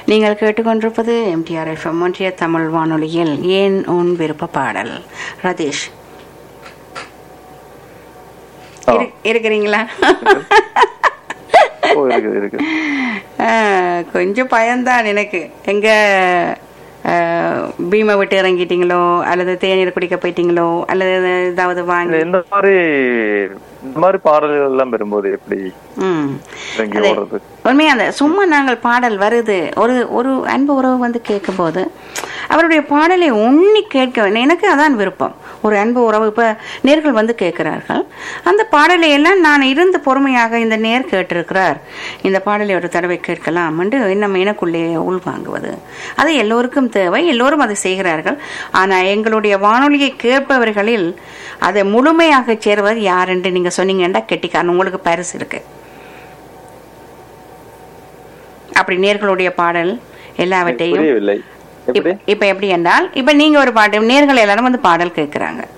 நீங்கள் கேட்டுக்கொண்டிருப்பது MTR FM ஒன்றிய தமிழ் வானொலியில் ஏன் உன் விருப்ப பாடல் ரதீஷ் ஆ. இரு- இருக்கிறீங்களா ஓ இருக்குது இருக்கு ஆ, கொஞ்சம் பயம்தான் எனக்கு எங்க ஆ, பீமை விட்டு இறங்கிட்டீங்களோ அல்லது தேநீர் குடிக்க போயிட்டீங்களோ அல்லது ஏதாவது வாங்கி இந்த மாதிரி இந்த மாதிரி பாடல்கள் எல்லாம் பெறும்போது எப்படி ம் இறங்கி அது ஓடுறது உண்மையா அந்த சும்மா நாங்கள் பாடல் வருது ஒரு ஒரு அன்பு உறவு வந்து கேட்கும்போது அவருடைய பாடலை உண்ணி கேட்க வேண்டும். எனக்கு அதான் விருப்பம் ஒரு அன்பு உறவு இப்போ நேர்கள் வந்து கேட்கிறார்கள் அந்த பாடலை எல்லாம் நான் இருந்து பொறுமையாக இந்த நேர் கேட்டிருக்கிறார் இந்த பாடலை ஒரு தடவை கேட்கலாம் என்று நம்ம எனக்குள்ளே உள்வாங்குவது அது எல்லோருக்கும் தேவை எல்லோரும் அதை செய்கிறார்கள் ஆனால் எங்களுடைய வானொலியை கேட்பவர்களில் அதை முழுமையாக சேர்வது யார் என்று நீங்க சொன்னீங்கன்னா கெட்டிக்காரன் உங்களுக்கு பரிசு இருக்கு அப்படி நேர்களுடைய பாடல் எல்லாவற்றையும் புரியவில்லை எப்படி இப்ப- இப்ப எப்படி என்றால் இப்ப நீங்க ஒரு பாட்டு நேர்கள் எல்லாரும் வந்து பாடல் கேட்கிறாங்க